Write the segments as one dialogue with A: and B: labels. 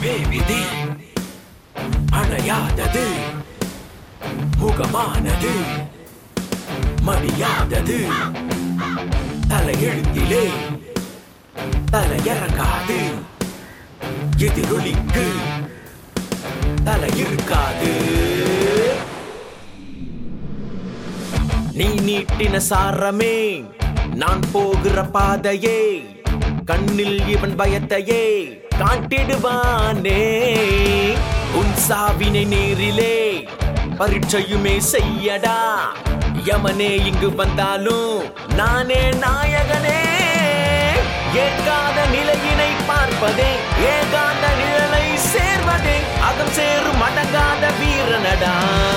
A: ஆகவே விதி அணையாதது முகமானது மடியாதது தலையெழுத்திலே தலையிறங்காது எதிரொலிக்கு தலை இருக்காது நீ நீட்டின சாரமே நான் போகிற பாதையே கண்ணில் இவன் பயத்தையே காட்டிடுவானே உன் சாவினை நேரிலே பரீட்சையுமே செய்யடா யமனே இங்கு வந்தாலும் நானே நாயகனே ஏற்காத நிலையினை பார்ப்பதே ஏகாந்த நிழலை சேர்வதே அகம் சேரும் அடங்காத வீரனடா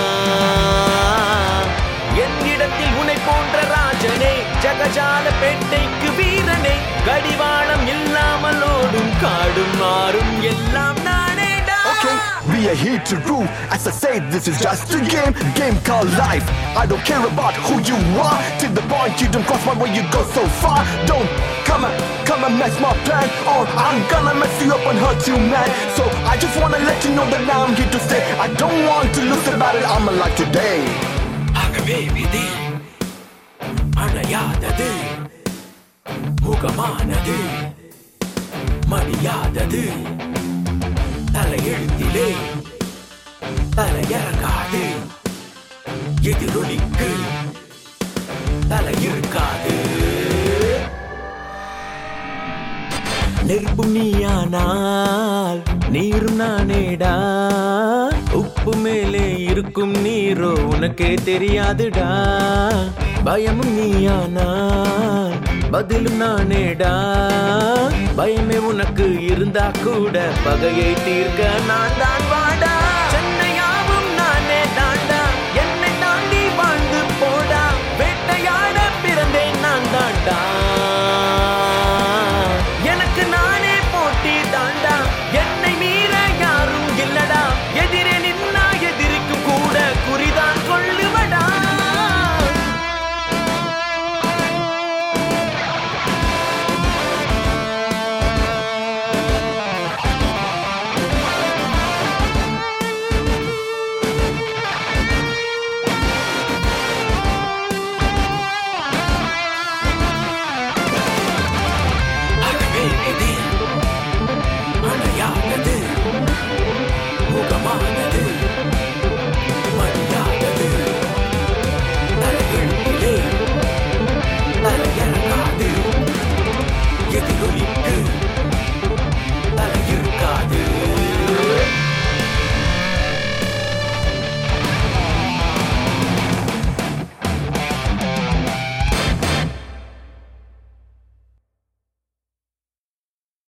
A: என்னிடத்தில் உனை போன்ற ராஜனே ஜகஜால பேட்டைக்கு வீரனே கடிவாளம் இல்லாமல் ஓடும் காடும் மாறும் எல்லாம் நானேடா
B: Okay, we are here to rule. As I say, this is just a game, game called life. I don't care about who you are. Till the point you don't cross my way, you go so far. Don't come and come and mess my plan, or I'm gonna mess you up and hurt you, man. So I just wanna let you know that now I'm here to stay. I don't want to lose the battle. I'm alive today.
A: ஆகவே விதி அணையாதது முகமானது மடியாதது தலையெழுத்திலே தலையிறங்காது எதிரொலிக்கு தலை இருக்காது நெருப்பும் நீயானால் நீரும் நானேடா உப்பு மேலே இருக்கும் நீரோ உனக்கே தெரியாதுடா பயமும் நீயானால் பதிலும் நானேடா பயமே உனக்கு இருந்தா கூட பகையை தீர்க்க நான் தான் வாடா சென்னையாவும் நானே தாண்டா என்னை தாண்டி வாழ்ந்து போடா வேட்டையாட பிறந்தேன் நான் தாண்டா எனக்கு நானே போட்டி தாண்டா என்னை மீற